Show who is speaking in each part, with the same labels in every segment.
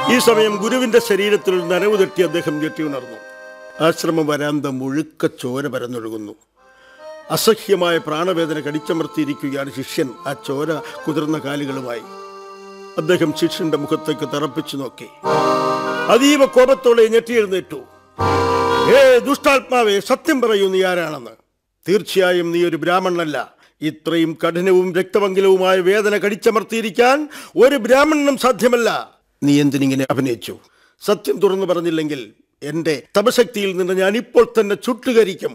Speaker 1: ഈ സമയം ഗുരുവിന്റെ ശരീരത്തിൽ ഒരു നനവ് തട്ടി അദ്ദേഹം ഞെട്ടി ഉണർന്നു ആശ്രമ വരാന്ത മുഴുക്ക ചോര പരന്നൊഴുകുന്നു അസഹ്യമായ പ്രാണവേദന കടിച്ചമർത്തിയിരിക്കുകയാണ് ശിഷ്യൻ ആ ചോര കുതിർന്ന കാലുകളുമായി അദ്ദേഹം ശിഷ്യന്റെ മുഖത്തേക്ക് തറപ്പിച്ചു നോക്കി അതീവ കോപത്തോടെ ഞെട്ടിയെഴുന്നേറ്റു ഏ ദുഷ്ടാത്മാവേ സത്യം പറയൂ നീ ആരാണെന്ന് തീർച്ചയായും നീ ഒരു ബ്രാഹ്മണനല്ല ഇത്രയും കഠിനവും രക്തമംഗലവുമായ വേദന കടിച്ചമർത്തിയിരിക്കാൻ ഒരു ബ്രാഹ്മണനും സാധ്യമല്ല നീ എന്തിനിങ്ങനെ അഭിനയിച്ചു സത്യം തുറന്നു പറഞ്ഞില്ലെങ്കിൽ എന്റെ തപശക്തിയിൽ നിന്ന് ഞാൻ ഇപ്പോൾ തന്നെ ചുട്ടുകരിക്കും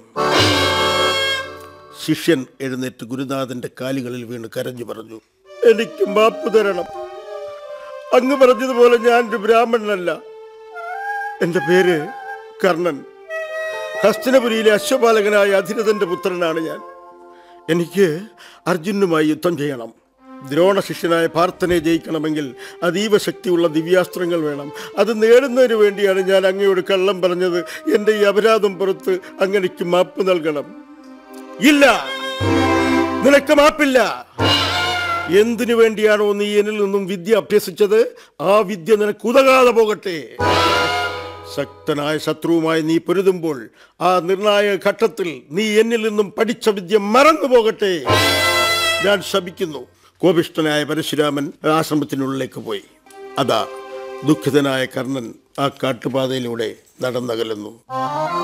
Speaker 1: ശിഷ്യൻ എഴുന്നേറ്റ് ഗുരുനാഥന്റെ കാലുകളിൽ വീണ് കരഞ്ഞു പറഞ്ഞു എനിക്ക് മാപ്പ് തരണം അങ്ങ് പറഞ്ഞതുപോലെ ഞാൻ ഒരു ബ്രാഹ്മണനല്ല എന്റെ പേര് കർണൻ ഹസ്തിനപുരിയിലെ അശ്വപാലകനായ അധിരഥന്റെ പുത്രനാണ് ഞാൻ എനിക്ക് അർജുനുമായി യുദ്ധം ചെയ്യണം ദ്രോണ ശിഷ്യനായ പാർത്ഥനെ ജയിക്കണമെങ്കിൽ അതീവ ശക്തിയുള്ള ദിവ്യാസ്ത്രങ്ങൾ വേണം അത് നേടുന്നതിന് വേണ്ടിയാണ് ഞാൻ അങ്ങയോട് കള്ളം പറഞ്ഞത് എൻ്റെ ഈ അപരാധം പുറത്ത് അങ്ങനെക്ക് മാപ്പ് നൽകണം ഇല്ല നിനക്ക് മാപ്പില്ല എന്തിനു വേണ്ടിയാണോ നീ എന്നിൽ നിന്നും വിദ്യ അഭ്യസിച്ചത് ആ വിദ്യ നിനക്ക് ഉതകാതെ പോകട്ടെ ശക്തനായ ശത്രുവുമായി നീ പൊരുതുമ്പോൾ ആ നിർണായക ഘട്ടത്തിൽ നീ എന്നിൽ നിന്നും പഠിച്ച വിദ്യ മറന്നു പോകട്ടെ ഞാൻ ശപിക്കുന്നു കോപിഷ്ഠനായ പരശുരാമൻ ആശ്രമത്തിനുള്ളിലേക്ക് പോയി അതാ ദുഃഖിതനായ കർണൻ ആ കാട്ടുപാതയിലൂടെ നടന്നകലുന്നു